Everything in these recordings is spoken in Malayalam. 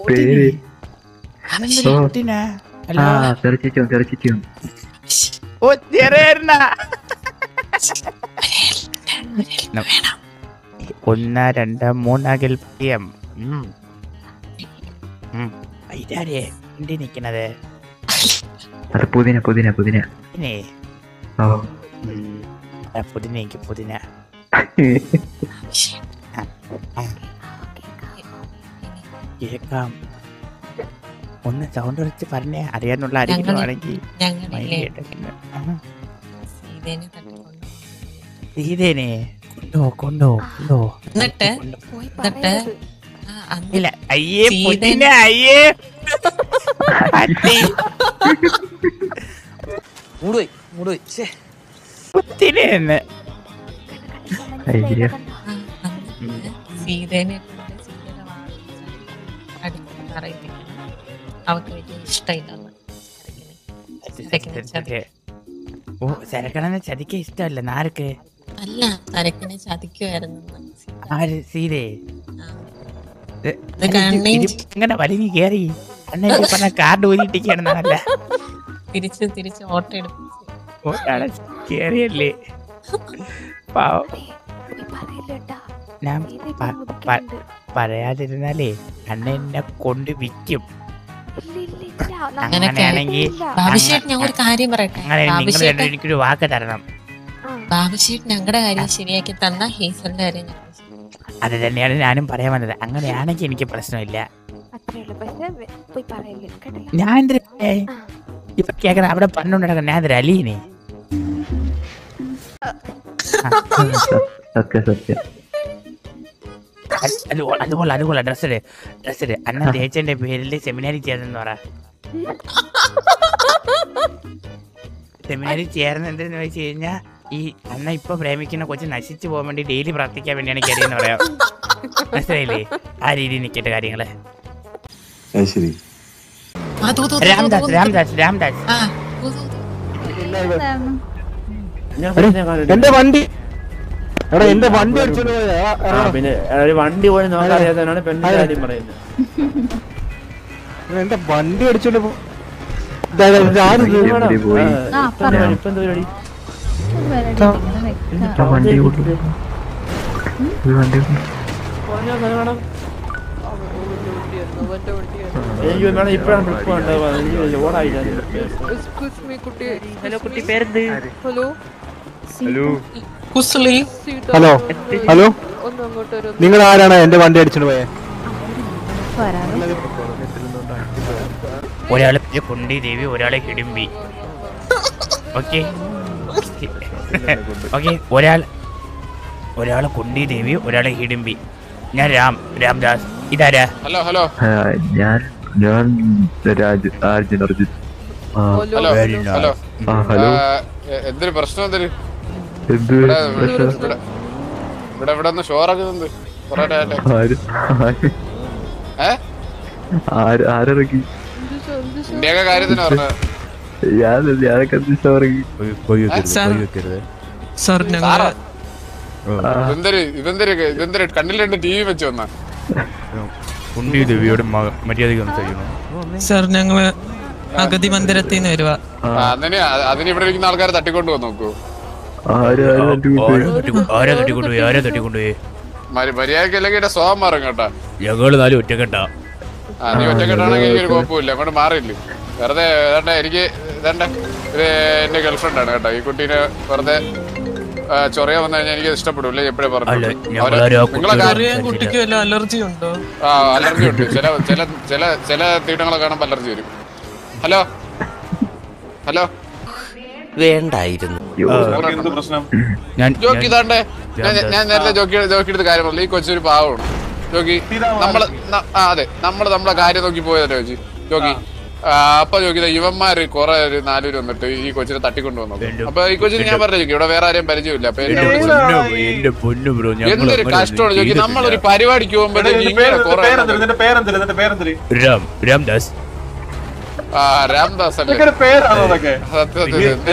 പേര് അതെന്തൊരു ഓ. കുട്ടീനാ? ആ ഹലോ തെറിച്ചിറ്റും തെറിച്ചിറ്റും ഓ ചെറിയ ഒന്ന് രണ്ട് മൂന്നാകിൽ പിയം ഇതാരേ എന്റെ നിക്കണത് അത് പുതിന പുതിന പുതിന പിന്നെ ഓ ഉം, ആ, പുതിന എനിക്ക് പുതിന കേക്കാം ഒന്ന് സൗണ്ട് വെച്ച് പറഞ്ഞേ അറിയാനുള്ള ആരെങ്കിലും ഞങ്ങള് ആണെങ്കിൽ ഞങ്ങളില്ലേ മൈൻഡ് സീതേനെ തട്ടിക്കൊണ്ടു സീതേനെ കൊണ്ടോ കൊണ്ടോ കൊണ്ടോ എന്നിട്ട് പോയി എന്നിട്ട് പറയരുത്. ആ, അന്ന് ഇല്ല അയ്യേ സീതേനെ- പുതിന അയ്യേ അടി മൂടുപോയി മൂടുപോയി ശ്ശേ. പുതിനെന്ന് അയ്യോ ആ, അന്ന് സീതേനെ കൊണ്ട് സീതയുടെ വാഴ അടിക്കാൻ അറിയിപ്പിക്കണം അവൾക്ക് വലിയ ഇഷ്ടമില്ലെന്ന് സരക്കിനെ ചതി- ഓ സരക്കണനെ ചതിക്ക ഇഷ്ടമല്ല നാർക്ക് അല്ല സരക്കിനെ ചതിക്കുമായിരുന്നു ആര് സീതേ ഇത് ഇത് കണ്ണീ ഇത് ഇങ്ങനെ വലിഞ്ഞു കേറി അണ്ണ പറഞ്ഞ കാർഡ് ഊരിട്ടിരിക്കണെന്നല്ല തിരിച്ച് തിരിച്ച് ഓട്ടം എടുപ്പിച്ച് ഓട്ടാണ് കേറിയല്ലേ പാവം പോയി പറയില്ല കേട്ടാ. ഞാൻ സീത ഇപ്പൊ പ- മുതുക്കിലുണ്ട്. പറയാതിരുന്നാലേ അണ്ണ എന്നെ കൊണ്ട് വിൽക്കും ഇല്ല, ഇല്ല, ഇല്ല. നമുക്ക് അങ്ങനെയാണെങ്കിൽ ഇല്ല. ബാബുശേട്ട് ഞാൻ ഒരു കാര്യം പറയട്ടെ അങ്ങനെ നിങ്ങൾ ബാബുശേട്ട് രണ്ടും എനിക്കൊരു വാക്ക് തരണം ആ, ബാബുശേട്ട് ഞങ്ങളുടെ കാര്യം ശരിയാക്കി തന്ന ഹേസലിന്റെ കാര്യം ഞങ്ങൾ ശരിയാക്കി. അത് തന്നെയാണ് ഞാനും പറയാൻ വന്നത് അങ്ങനെയാണെങ്കിൽ എനിക്ക് പ്രശ്നമില്ല അത്രേ ഉള്ളൂ. പക്ഷേ വെ- പോയി പറയില്ല കേട്ടില്ലേ? ഞാൻ എന്തിനാ ഏ, ഇപ്പൊ കേക്കണ അവിടെ പണ്ടുകൊണ്ട് നടക്കുന്ന ഞാൻ എന്തിനാ അലീനെ സത്യം സത്യം അത് കൊ- അത് കൊള്ളാം അത് കൊള്ളാം ഡ്രസ് ഇട് ഡ്രസ് ഇട് അണ്ണൻ തേച്ചന്റെ പേരിൽ സെമിനാരി ചേർന്നെന്ന് പറ സെമിനാരി ചേർന്ന് എന്തെന്ന് വെച്ച് കഴിഞ്ഞാ ഈ അണ്ണ ഇപ്പൊ പ്രേമിക്കുന്ന കൊച്ചു നശിച്ചു പോകാൻ വേണ്ടി ഡെയിലി പ്രാർത്ഥിക്കാൻ വേണ്ടിയാണ് കയറിയെന്ന് പറയാം മനസ്സിലായില്ലേ ആ രീതിയിൽ നിൽക്കട്ടെ കാര്യങ്ങള് അത് ശരി ആ, തൂ, തൂ, തൂ, തൂ, രാംദാസ് തൂ. രാംദാസ് രാംദാസ് ആ, തൂ, തൂ, തൂ. ഞാൻ പിന്നെ കാണുന്നില്ല. എന്റെ വണ്ടി എടാ എന്റെ വണ്ടി അടിച്ചോണ്ട് പോയാ ആ, പിന്നെ ഒരു വണ്ടി പോലും നോക്കാൻ അറിയാത്തവനാണ് പെണ്ണിന്റെ കാര്യം പറയുന്നത് എന്റെ വണ്ടി അടിച്ചോണ്ട് പോ ഇതാ, ഇതാ, ഇത് ആരിത്? എവിടെ പോയി ആ, ഇപ്പൊ എന്താ പരിപാടി? ഇപ്പൊ എന്താ പരിപാടി? ആ വണ്ടി കൊണ്ടു ഈ വണ്ടി കൊണ്ടു പറഞ്ഞോ, അത് വേണം. എനിക്ക് വേണം ഇപ്പഴാണ് ട്രിപ്പ് ഉണ്ടാവുക എനിക്ക് ഓടായില്ല ഹലോ കുട്ടി പേരെന്ത് കുസുളി ഹലോ ഹലോ നിങ്ങൾ ആരാണ് എന്റെ വണ്ടി അടിച്ചോണ്ട് പോയെ ഒരാള് കുണ്ടി ദേവി ഒരാളെ ഹിഡിമ്പി ഓക്കെ ഓക്കെ ഒരാൾ ഒരാള് കുണ്ടി ദേവി ഒരാളെ ഹിഡിമ്പി ഞാൻ രാം രാംദാസ് ഇതാരാ ഹലോ ഹലോ ആ, ഞാൻ ഞാൻ രാജ് അർജുൻ അർജുൻ ആ ഹലോ ഹലോ ആ ഹലോ ആ, എ- എന്തൊരു പ്രശ്നം എന്തൊരു എന്ത് ഇവിടെ പ്രശ്നം ഇവിടെ ഇവിടെ ഇവിടെ ഒന്ന് ഷോറാക്കുന്നുണ്ട് കൊറേ നേരമായിട്ട്. ആര് ആര് ഏ ആര് ആരിറങ്ങി ഇന്ത്യയൊക്കെ കാര്യത്തിന് പറഞ്ഞത് ഞാൻ ഞാനൊക്കെ അന്വേഷിച്ചാ ഇറങ്ങി സാർ സാറോ ആ, ഇതെന്തൊരു ഇതെന്തൊരു ഇതെന്തൊരു കണ്ണിൽ രണ്ട് ടി വി വെച്ച് വന്നാ കുണ്ടി ദേവിയോട് മര്യാദയ്ക്ക് സംസാരിക്കുന്നു സാർ ഞങ്ങള് അഗതി മന്ദിരത്തിൽ നിന്ന് വരുവാ ആ, ആ, അതിന് അതിന് ഇവിടെ ഇരിക്കുന്ന ആൾക്കാരെ തട്ടിക്കൊണ്ട് വന്ന് നോക്കൂ ആര് ആര് തട്ടി ആരാ കൊണ്ടുപോയി? തട്ടിക്കൊണ്ടു ആരാ തട്ടിക്കൊണ്ടുപോയി ആരാ തട്ടിക്കൊണ്ടുപോയി മരി- മര്യാദയ്ക്ക് അല്ലെങ്കിൽ എന്റെ സ്വഭാവം മാറും കേട്ടാ ഞങ്ങള് നാല് ഒറ്റക്കെട്ടാ ആ നീ ഒറ്റക്കെട്ടാണെങ്കിൽ എനിക്ക് ഒരു കുഴപ്പമില്ല അങ്ങോട്ട് മാറിയില്ല വെറുതെ ഏതാണ്ട് എനിക്ക് ഇതണ്ട ഇത് എന്റെ ഗേൾഫ്രണ്ട് ആണ് കേട്ടോ ഈ കുട്ടീനെ വെറുതെ ആ, ചൊറിയാൻ വന്നു കഴിഞ്ഞാൽ എനിക്ക് ഇഷ്ടപ്പെടില്ല എപ്പോഴും അല്ല പറഞ്ഞു ഞങ്ങളാരും ആ നിങ്ങളെ കുട്ടിയോട് കാര്യം കുട്ടിക്ക് വല്ല അലർജി ഉണ്ടോ ആ അലർജി ഉണ്ട് ചില ചില ചില ചില തീട്ടങ്ങളെ കാണുമ്പോൾ അലർജി വരും ഹലോ ഹലോ വേണ്ടായിരുന്നു അയ്യോ, ഞാൻ ജോക്കി ഞാൻ- ഇതാണ്ടേ ഞാൻ ഞാൻ നേരത്തെ ജോക്കി ജോക്കി എടുത്ത് കാര്യം പറഞ്ഞു ഈ കൊച്ചൊരു പാവമാണ് ജോക്കി നമ്മള് ന- ആ അതെ നമ്മള് നമ്മളെ കാര്യം നോക്കി പോയതല്ലേ ചോച്ചി ജോക്കി ആ, അപ്പൊ ജോക്കി ദാ ഇവന്മാര് കുറെ ഒരു നാലുപേര് വന്നിട്ട് ഈ കൊച്ചിനെ തട്ടിക്കൊണ്ട് വന്നു അപ്പൊ ഈ കൊച്ചിന് ഞാൻ പറഞ്ഞു ജോക്കി ഇവിടെ വേറെ ആരെയും പരിചയമില്ല അപ്പൊ എന്നെ വിളിച്ചു പൊന്നു, എന്റെ പൊന്നു ബ്രോ എന്തൊരു കഷ്ടമാണ് ജോക്കി നമ്മളൊരു പരിപാടിക്ക് പോകുമ്പോഴത്തേക്ക് ഇങ്ങനെ കുറെ രാം രാംദാസ് ആ രാംദാസ് അല്ലേ സത്യം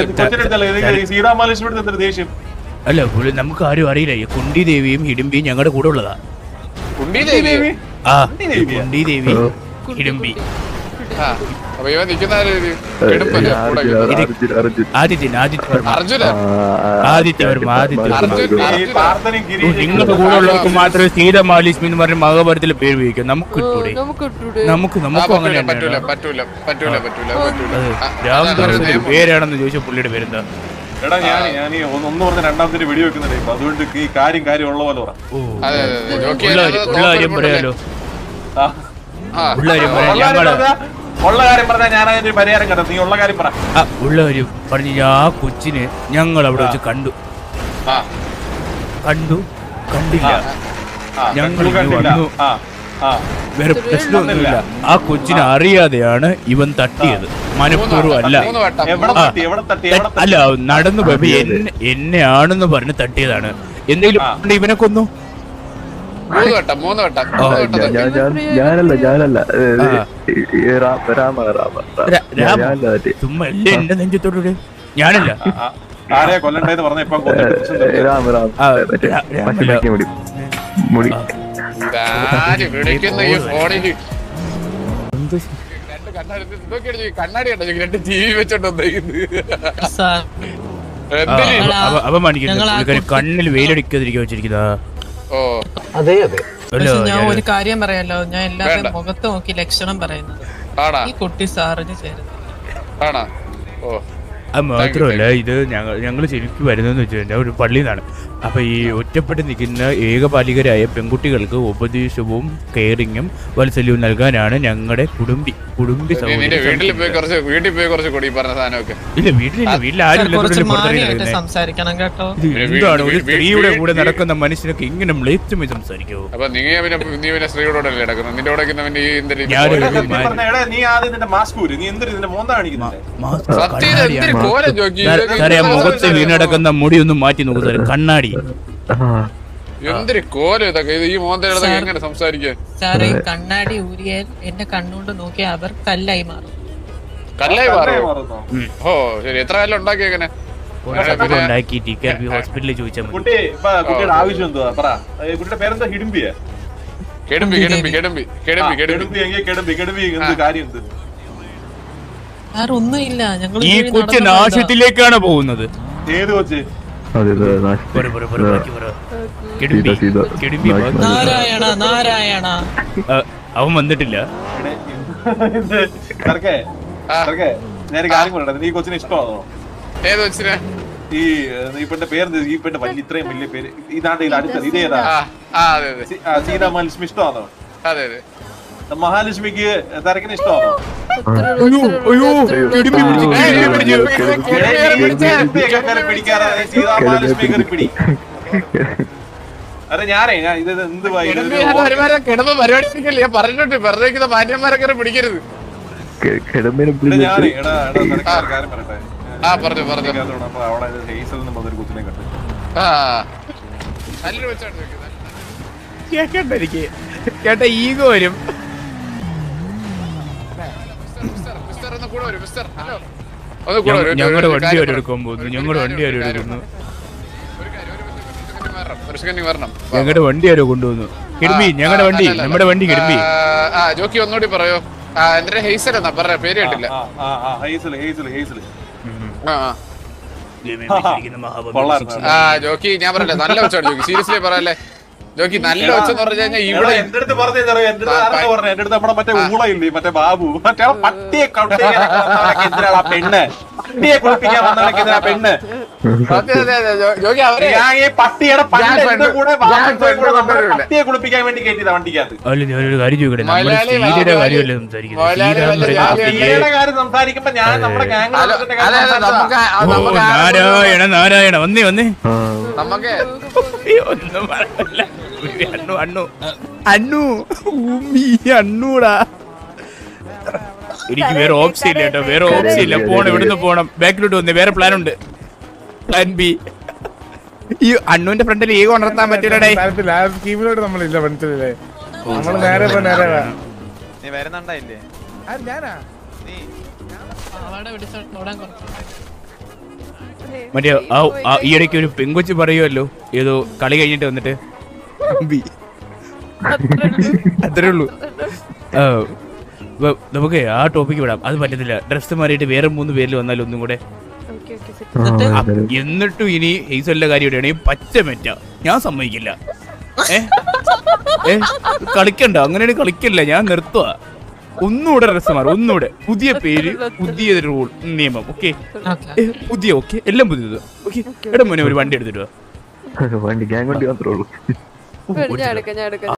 സത്യം ദേഷ്യം അല്ല പുള്ളി നമുക്ക് ആരും അറിയില്ല ഈ കുണ്ടി ദേവിയും ഹിഡിമ്പിയും ഞങ്ങളുടെ കൂടെ ഉള്ളതാ കുണ്ടി ദേവി ആ ഈ കുണ്ടി ദേവി ഓ. ഇടുമ്പി ആ അപ്പൊ ഇവൻ നിക്കുന്ന കിടുപ്പല്ലേ കൂടെ അർജുൻ നിൽക്കുന്നത്. അർജുൻ അർജുൻ ആദിത്യൻ ആദിത്യ വർമ്മ അർജുന ആദിത്യ വർമ്മ ആദിത്യ വർമ്മ അർജുൻ ഈ അർജുന പ്രാർത്ഥനയും ഓ, ഗിരീഷും നിങ്ങളുടെ കൂടെ ഉള്ളവർക്ക് മാത്രമേ സീത മാലിസ്മി എന്ന് പറഞ്ഞ മഹാഭാരതത്തിലെ പേര് ഉപയോഗിക്കാം നമുക്ക് ഇട്ടൂടെ നമുക്ക് ആ, നമുക്ക് അങ്ങനെ പറ്റൂല തന്നെയാണ്. പറ്റൂല പറ്റൂല പറ്റൂല പറ്റൂല അത് ആ, രാമദാസിന്റെ അതാണ് പേരാണെന്ന് ചോദിച്ച പുള്ളിയുടെ പേരെന്താ എടാ ഞാൻ ഞാൻ ഈ ഒന്ന് ഒന്ന് പറഞ്ഞ രണ്ടാമത്തെ വെടി വെക്കുന്നുണ്ട് ഇപ്പൊ അതുകൊണ്ട് ഈ കാര്യം കാര്യം ഉള്ള പോലെ പറ ഓ അതെ അതെ അതെ ജോക്കി ഉള്ള കാര്യം- ഉള്ള കാര്യം പറയാലോ ആ. ആ ഉള്ള കാര്യം ഉള്ള പറയാം കാര്യം ഞങ്ങള് പറഞ്ഞാ- ഉള്ള കാര്യം പറഞ്ഞാൽ ഞാൻ അതിന് ഒരു പരിഹാരം കണ്ടു നീ ഉള്ള കാര്യം പറ ആ, ഉള്ള കാര്യം പറഞ്ഞു ആ കൊച്ചിനെ ഞങ്ങൾ അവിടെ വെച്ച് കണ്ടു ആ കണ്ടു കണ്ടില്ല ആ, ഞങ്ങൾ കണ്ടു, ഇങ്ങ് കണ്ടില്ല. വന്നു. ആ ആ വേറെ പ്രശ്നമൊന്നുമില്ല ആ കൊച്ചിനെ അറിയാതെയാണ് ഇവൻ തട്ടിയത് മനഃപൂർവ്വം അല്ല മൂന്ന് വട്ടം എവിടെ ആ. തട്ടി എവിടെ തട്ടി എവിടെ തട്ടി അല്ല നടന്നു പോയപ്പോ എന്നെ എന്നെ ആണെന്ന് പറഞ്ഞ് തട്ടിയതാണ് എന്തെങ്കിലും ആ. കൊണ്ട് ഇവനെ കൊന്നു മൂന്ന് വട്ടം മൂന്ന് വട്ടം ആ, മൂന്ന് വട്ടം ഞാൻ തട്ടി. ഞാൻ ഞാനല്ല ഞാനല്ല ഏ, ആ. ഈ- ഈ രാമ രാമ രാമ രാ- രാമ. ഞാനല്ല മറ്റേ ചുമ്മാ അല്ലേ എന്റെ നെഞ്ചത്തോട് ഞാനല്ല ആ, ആരെയാ കൊല്ലണ്ടേന്ന് പറഞ്ഞ ഇപ്പൊ കൊന്നിട്ട് പ്രശ്നം തീർന്നു. രാമ രാമ ആ, മറ്റേ രാ- രാമല്ല. മറ്റേ മറ്റേ മുടി മുടി ഇതാര് വിളിക്കുന്ന ഈ ഫോണില് രണ്ട് കണ്ണാടി ഇതൊക്കെയാണ് ഈ കണ്ണാടി കണ്ടോ ഈ രണ്ട് ടി വി വെച്ചോണ്ട് വന്നേക്കുന്നത് സാർ എന്തിന് അവ അപമാനിക്കുന്നു ഞങ്ങൾ ആ പുള്ളിക്കാരി കണ്ണിൽ വെയിലടിക്കാതിരിക്കുക വെച്ചിരിക്കുന്ന ഓ പക്ഷെ ഞാൻ ഒരു കാര്യം പറയാലോ ഞാൻ വേണ്ട. എല്ലാവരും മുഖത്ത് നോക്കി ലക്ഷണം പറയുന്നത് ആണാ ഈ കുട്ടി സാറിന് ചേരുന്നു ആണാ ഓ അത് മാത്രമല്ല ഇത് ഞങ്ങൾ ഞങ്ങൾ ശരിക്കും വരുന്നതെന്ന് വെച്ച് കഴിഞ്ഞാൽ ഒരു പള്ളിയിൽ നിന്നാണ് അപ്പൊ ഈ ഒറ്റപ്പെട്ട് നിൽക്കുന്ന ഏകപാലികരായ പെൺകുട്ടികൾക്ക് ഉപദേശവും കെയറിങ്ങും വാത്സല്യവും നൽകാനാണ് ഞങ്ങളുടെ കുടുംബി കുടുംബി നീ നിന്റെ വീട്ടിൽ സൗകര്യം പോയി കുറച്ച് വീട്ടിൽ പോയി കുറച്ച് കൊടി പറഞ്ഞ സാധനമൊക്കെ ഇല്ല വീട്ടിലില്ല വീട്ടിൽ ആരും സാർ, കുറച്ച് മാന്യമായിട്ട് പുറത്തിറങ്ങി സംസാരിക്കണം കേട്ടോ ഇത് വീ- എന്താണ് ഒരു വീ- വീ- സ്ത്രീയുടെ വീ- കൂടെ വീ- നടക്കുന്ന മനുഷ്യനൊക്കെ ഇങ്ങനെ മ്ലേച്ഛമായി സംസാരിക്കുമോ അപ്പൊ നീ പിന്നെ നീ പിന്നെ സ്ത്രീയോടല്ലേ കിടക്കുന്നത് നിന്റെ കൂടെ നിൽക്കുന്നവന്റെ ഈ എന്തൊരു ഞാനൊരു എടാ, ഒരു സത്യം മാൻ- പറഞ്ഞാ, എടാ, നീ ആദ്യം നിന്റെ മാസ്ക് ഊര് നീ എന്തൊരു ഇതിന്റെ മോന്ത കാണിക്കുന്നില്ലേ സത്യം ഇത് എന്തൊരു കോലം ജോക്കി ഇതൊക്കെ സാറേ ആ ഇതൊക്കെ മുഖത്ത് വീണടക്കുന്ന മുടി ഒന്ന് മാറ്റി നോക്കൂ സാറേ കണ്ണാടി ആ എന്തൊരു കോലം ഇതൊക്കെ ഇത് ഈ മോന്തയുടെ സാർ. എങ്ങനെ സംസാരിക്കാൻ സാറ് ഈ കണ്ണാടി ഊരിയാൽ എന്റെ കണ്ണുകൊണ്ട് നോക്കിയാൽ അവർ കല്ലായി മാറും കല്ലായി കല്ലായി മാറോ മാറുന്നോ? ഓ ശരി എത്ര കാലം ഉണ്ടാക്കി എങ്ങനെ ഉണ്ടാക്കി ടി കെ ബി ഹോസ്പിറ്റലിൽ ചോദിച്ചാൽ മതി കുട്ടി ഇപ്പൊ കുട്ടിയുടെ ആവശ്യം എന്തുവാ പറ ഏ, കുട്ടിയുടെ പേരെന്താ ഹിഡിമ്പിയ കെടുമ്പി കെടുമ്പി കെടുമ്പി കെടുമ്പി കെടുമ്പി കെടുമ്പി എങ്കിൽ കെടുമ്പി കെടുമ്പി എന്ത് കാര്യം എന്ത് സാർ ഒന്നുമില്ല ഞങ്ങൾ ഈ കൊച്ചു നാശത്തിലേക്കാണ് പോകുന്നത് ഏത് കൊച്ച് അതെ അതെ നാശം പോരെ, പോരെ, പോരെ, ബാക്കി പോരെ. കെടുമ്പി സീത, സീത. കെടുമ്പി നാശം. ബാക്കി. നാരായണ നാരായണ ആ, അവൻ വന്നിട്ടില്ല എടേ, എന്ത്? ചെറുക്കേ, ആ. ചെറുക്കേ, ഞാനൊരു കാര്യം പറയട്ടെ നീ ഈ കൊച്ചിന് ഇഷ്ടമാണോ ഏത് വെച്ചിനെ ഈ ഏഹ്, ഈ പെണ്ണിന്റെ പേര് ഈ പെണ്ണ് വലിയ ഇത്രയും വലിയ പേര് ഇതാണ്ട് ഇതിൽ അടുത്തത് ഇതേതാ ആ ആ അതെ അതെ സീ- ആ, സീതാ മഹാലക്ഷ്മി ഇഷ്ടമാണോ അതെ അതെ മഹാലക്ഷ്മിക്ക് തിരക്കിന് ഇഷ്ടമാണോ അയ്യോ അയ്യോ കെടുമ്പി പിടിച്ചു കെടുമ്പി പിടിച്ചു പിടിക്കാതെ സീതാ മഹാലക്ഷ്മി കയറി പിടി അതെ ഞാനേ ഞാൻ ഇത് എന്ത് വാ, ഇത് കിടമ്പി ഒരു ഞാൻ ഒരുമാതിരി കിടമ്പ് പരിപാടി എടുക്കല്ലേ ഞാൻ പറഞ്ഞിട്ട് വെറുതെ നിൽക്കുന്ന മാന്യന്മാരൊക്കെ പിടിക്കരുത് കെ- കിടമ്പിനെ ഇത് പിടിച്ചിട്ട് ഞാനേ എടാ എടാ നിനക്ക് ഒരു കാര്യം പറയട്ടെ ആ പറഞ്ഞു പറഞ്ഞു ഇതിനകത്തോടെ അപ്പൊ അവിടെ ഹെയ്സൽ എന്ന് പറഞ്ഞൊരു കുത്തിനെ കണ്ടു ആ നല്ലൊരു വെച്ചാണ് ചോദിക്കുന്നത് കേക്കണ്ട എനിക്ക് കേട്ട ഈഗോ വരും മിസ്റ്റർ, മിസ്റ്റർ ഒന്ന് കൂടെ വരൂ, മിസ്റ്റർ. ഹലോ. ഒന്ന് കൂടെ വരൂ, ഒരു- ഞങ്ങളുടെ ഒരു വണ്ടി കാര്യം വരെ പറ. എടുക്കാൻ പോകുന്നു ഒരു ഞങ്ങളുടെ കാര്യം, വണ്ടി വരെ ഒരു കാര്യം. എടുക്കുന്നു ഒരു കാര്യം, ഒരു സെക്കൻഡ് വരണം, ഒരു സെക്കൻഡ് വരണം വാ, ഞങ്ങളുടെ വണ്ടി വരെ കൊണ്ടുവന്നു കിടമ്പി ആ, ഞങ്ങളുടെ ആ, വണ്ടി അല്ല, അല്ല. നമ്മുടെ വണ്ടി കിടമ്പി ആ, ആ ജോക്കി ഒന്നുകൂടി പറയോ ആ എന്റെ ഹെയ്സൽ എന്നാ പറഞ്ഞ പേര് കേട്ടില്ല ആ ആ ആ ഹെയ്സൽ ഹെയ്സൽ ഹെയ്സൽ ആ ആ. കൊള്ളായിരുന്നു. ആ ജോക്കി ഞാൻ പറയല്ലേ നല്ല വെച്ചാണ് ജോക്കി സീരിയസ്ലി പറയല്ലേ ജോക്കി നല്ല വെച്ചെന്ന് പറഞ്ഞു കഴിഞ്ഞാൽ ഇവിടെ ഇവിടെ എന്റെ അടുത്ത് പറഞ്ഞു എന്റെ അടുത്ത് ആരാ പറഞ്ഞത് എന്റെ അടുത്ത് നമ്മുടെ മറ്റേ ഊളയില്ലേ മറ്റേ ബാബു മറ്റേ ആ പട്ടിയെ കുളിപ്പിക്കാനൊക്കെ വന്നവനൊക്കെ എന്തിനാണ് ആ പെണ്ണ് പട്ടിയെ കുളിപ്പിക്കാൻ വന്നവനൊക്കെ എന്തിനാ പെണ്ണ് അതെ അതെ അതെ ജോ- ജോക്കി അവരെ ഞാൻ ഈ പട്ടിയുടെ ഞാൻ പണ്ട് എന്റെ പെണ്ണ്- കൂടെ ഞാൻ ബാബുവിന്റെ കൂടെ പെണ്ണ് നമ്മുടെ കൊണ്ടുവരില്ല. പട്ടിയെ കുളിപ്പിക്കാൻ വേണ്ടി കയറ്റിയതാ വണ്ടിക്കകത്ത് അല്ല ഞാനൊരു കാര്യം ചോദിക്കട്ടെ നമ്മുടെ മലയാളി സീതയുടെ മലയാളി കാര്യമല്ലേ സംസാരിക്കുന്നത് മലയാളി സീത എന്ന് മലയാളി പറയുന്ന മലയാളി സ്ത്രീയെ- പട്ടിയുടെ കാര്യം സംസാരിക്കുമ്പോ ഞാൻ നമ്മുടെ ഗാങ് അല്ല, അതെ അതെ നമുക്ക് ആ- ഓ നമുക്ക് ആ- നാരായണ നാരായണ വന്നേ വന്നേ ആ നമുക്ക് അയ്യോ, ഒന്നും പറയല്ല അണ്ണു അണ്ണു അണ്ണു ഉമ്മി അണ്ണൂടാ എനിക്ക് വേറെ ഓപ്ഷൻ ഇല്ല കേട്ടോ വേറെ ഓപ്ഷൻ ഇല്ല പോണം ഇവിടുന്ന് പോണം ബാക്കിലോട്ട് വന്നേ വേറെ പ്ലാൻ ഉണ്ട് പ്ലാൻ ബി ഈ അണ്ണുവിന്റെ ഫ്രണ്ടിൽ ഈ ഉണർത്താൻ പറ്റൂലടേ ആ സ്കീമിലോട്ട് നമ്മളില്ല മനസ്സിലല്ലേ നമ്മള് നേരെ പോ നേരെ വാ. നീ വരുന്നുണ്ടായില്ലേ ആ, ഞാനാ അവിടെ പിടിച്ചോണ്ട് ഓടാൻ കുറച്ച് മറ്റേ ആ ആ ഈയിടയ്ക്ക് ഒരു പെങ്കൊച്ച് പറയുമല്ലോ ഏതോ കളി കഴിഞ്ഞിട്ട് വന്നിട്ട് ബി അത്രേ ഉള്ളൂ ആ, വ- നമുക്ക് ആ ടോപ്പിക്ക് വിടാം അത് പറ്റത്തില്ല ഡ്രസ് മാറിയിട്ട് വേറെ മൂന്ന് പേരിൽ വന്നാൽ ഒന്നും കൂടെ ഓക്കെ ഓക്കെ എന്നിട്ട് അ- എന്നിട്ടും ഇനി ഹെയ്സലിന്റെ കാര്യം ഇടുകയാണെങ്കിൽ പച്ച മെറ്റ ഞാൻ സമ്മതിക്കില്ല ഏ ഏ കളിക്കണ്ട അങ്ങനെയാണെങ്കിൽ കളിക്കില്ല ഞാൻ നിർത്തുക ഒന്നുകൂടെ ഡ്രസ് മാറും ഒന്നുകൂടെ പുതിയ പേര് പുതിയ റൂൾ നിയമം ഓക്കെ ഓക്കെ പുതിയ ഓക്കെ എല്ലാം പുതിയത് ഓക്കെ എടാ മോനെ ഒരു വണ്ടി എടുത്തിട്ട് വാ വണ്ടി ഗ്യാങ് വണ്ടി മാത്രമേ ഉള്ളൂ ഓ, ഞാൻ എടുക്കാം ഞാൻ എടുക്കാം